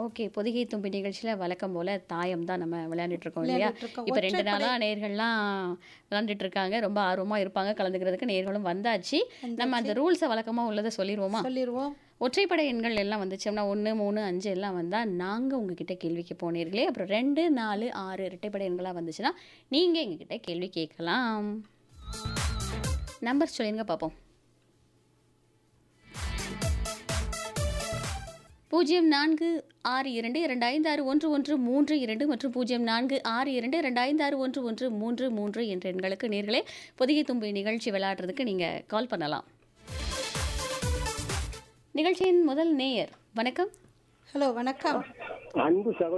Okay Pothigai தும்பி நிகழ்ச்சியில் வழக்கம் போல் தாயம் தான் நம்ம விளையாண்டுட்டு இருக்கோம் இல்லையா விளையாண்டுட்டு இருக்கோம். இப்போ ரெண்டு ஒற்றைப்படை- நாளாக நேர்கள்லாம் விளையாண்டுட்டு இருக்காங்க ரொம்ப ஆர்வமாக இருப்பாங்க கலந்துக்கிறதுக்கு நேர்களும் வந்தாச்சு நம்ம அந்த ரூல்ஸை வழக்கமாக உள்ளதை சொல்லிடுவோமா சொல்லிடுவோம் ஒற்றைப்படை எண்கள் எல்லாம் வந்துச்சோம்னா ஒன்று மூணு அஞ்சு எல்லாம் வந்தால் நாங்கள் உங்ககிட்ட கேள்விக்கு போனீர்களே அப்புறம் ரெண்டு நாலு ஆறு இரட்டைப்படை எண்களாக வந்துச்சுன்னா நீங்கள் எங்ககிட்ட கேள்வி கேட்கலாம் நம்பர் சொல்லுங்க பார்ப்போம் பூஜ்ஜியம் நான்கு ஆறு இரண்டு இரண்டு ஐந்து ஆறு ஒன்று ஒன்று மூன்று இரண்டு மற்றும் பூஜ்ஜியம் நான்கு ஆறு இரண்டு இரண்டு ஐந்து ஆறு ஒன்று ஒன்று மூன்று மூன்று என்ற எண்களுக்கு நேர்களே பொதிகை தும்பி நிகழ்ச்சி விளையாடுறதுக்கு நீங்கள் கால் பண்ணலாம் நிகழ்ச்சியின் முதல் நேயர் வணக்கம் ஹலோ வணக்கம் அன்பு சகோதரி